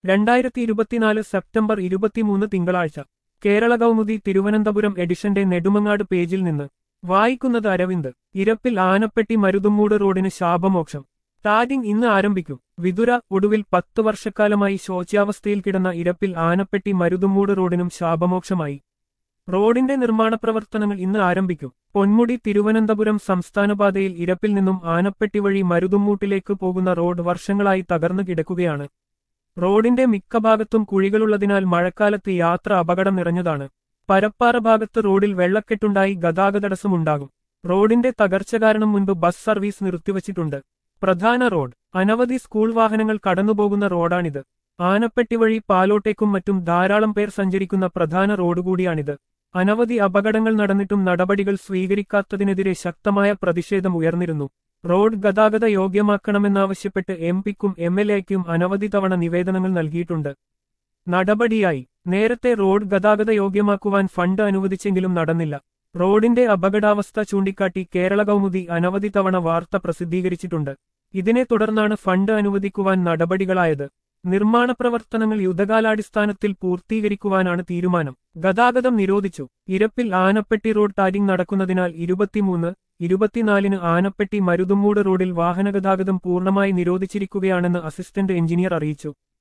രണ്ടായിരത്തി ഇരുപത്തിനാല് സെപ്റ്റംബർ ഇരുപത്തിമൂന്ന് തിങ്കളാഴ്ച കേരള കൗമുദി തിരുവനന്തപുരം എഡിഷന്റെ നെടുമങ്ങാട് പേജിൽ നിന്ന് വായിക്കുന്നത് അരവിന്ദ് ഇരപ്പിൽ ആനപ്പെട്ടി മരുതുമ്മൂട് റോഡിന് ശാപമോക്ഷം ടാഗിംഗ് ഇന്ന് ആരംഭിക്കും വിതുര ഒടുവിൽ പത്ത് വർഷക്കാലമായി ശോച്യാവസ്ഥയിൽ കിടന്ന ഇരപ്പിൽ ആനപ്പെട്ടി മരുതുമ്മൂട് റോഡിനും ശാപമോക്ഷമായി റോഡിന്റെ നിർമ്മാണ പ്രവർത്തനങ്ങൾ ഇന്ന് ആരംഭിക്കും പൊന്മുടി തിരുവനന്തപുരം സംസ്ഥാനപാതയിൽ ഇരപ്പിൽ നിന്നും ആനപ്പെട്ടി വഴി മരുതുമ്മൂട്ടിലേക്ക് പോകുന്ന റോഡ് വർഷങ്ങളായി തകർന്നു കിടക്കുകയാണ് റോഡിന്റെ മിക്ക ഭാഗത്തും കുഴികളുള്ളതിനാൽ മഴക്കാലത്ത് യാത്ര അപകടം നിറഞ്ഞതാണ് പരപ്പാറ ഭാഗത്ത് റോഡിൽ വെള്ളക്കെട്ടുണ്ടായി ഗതാഗതടസ്സമുണ്ടാകും റോഡിന്റെ തകർച്ച കാരണം മുൻപ് ബസ് സർവീസ് നിർത്തിവച്ചിട്ടുണ്ട് പ്രധാന റോഡ് അനവധി സ്കൂൾ വാഹനങ്ങൾ കടന്നുപോകുന്ന റോഡാണിത് ആനപ്പെട്ടി വഴി പാലോട്ടേക്കും മറ്റും ധാരാളം പേർ സഞ്ചരിക്കുന്ന പ്രധാന റോഡ് കൂടിയാണിത് അനവധി അപകടങ്ങൾ നടന്നിട്ടും നടപടികൾ സ്വീകരിക്കാത്തതിനെതിരെ ശക്തമായ പ്രതിഷേധം ഉയർന്നിരുന്നു റോഡ് ഗതാഗത യോഗ്യമാക്കണമെന്നാവശ്യപ്പെട്ട് എം പിക്കും എം എൽ എക്കും അനവധി തവണ നിവേദനങ്ങൾ നൽകിയിട്ടുണ്ട് നടപടിയായി നേരത്തെ റോഡ് ഗതാഗത യോഗ്യമാക്കുവാൻ ഫണ്ട് അനുവദിച്ചെങ്കിലും നടന്നില്ല റോഡിന്റെ അപകടാവസ്ഥ ചൂണ്ടിക്കാട്ടി കേരള കൗമുദി അനവധി തവണ വാർത്ത പ്രസിദ്ധീകരിച്ചിട്ടുണ്ട് ഇതിനെ തുടർന്നാണ് ഫണ്ട് അനുവദിക്കുവാൻ നടപടികളായത് നിർമ്മാണ പ്രവർത്തനങ്ങൾ യുദ്ധകാലാടിസ്ഥാനത്തിൽ പൂർത്തീകരിക്കുവാനാണ് തീരുമാനം ഗതാഗതം നിരോധിച്ചു ഇരപ്പിൽ ആനപ്പെട്ടി റോഡ് ടാരിംഗ് നടക്കുന്നതിനാൽ ഇരുപത്തിമൂന്ന് ഇരുപത്തിനാലിന് ആനപ്പെട്ടി മരുതുമ്മൂട് റോഡിൽ വാഹനഗതാഗതം പൂർണ്ണമായി നിരോധിച്ചിരിക്കുകയാണെന്ന് അസിസ്റ്റന്റ് എഞ്ചിനീയർ അറിയിച്ചു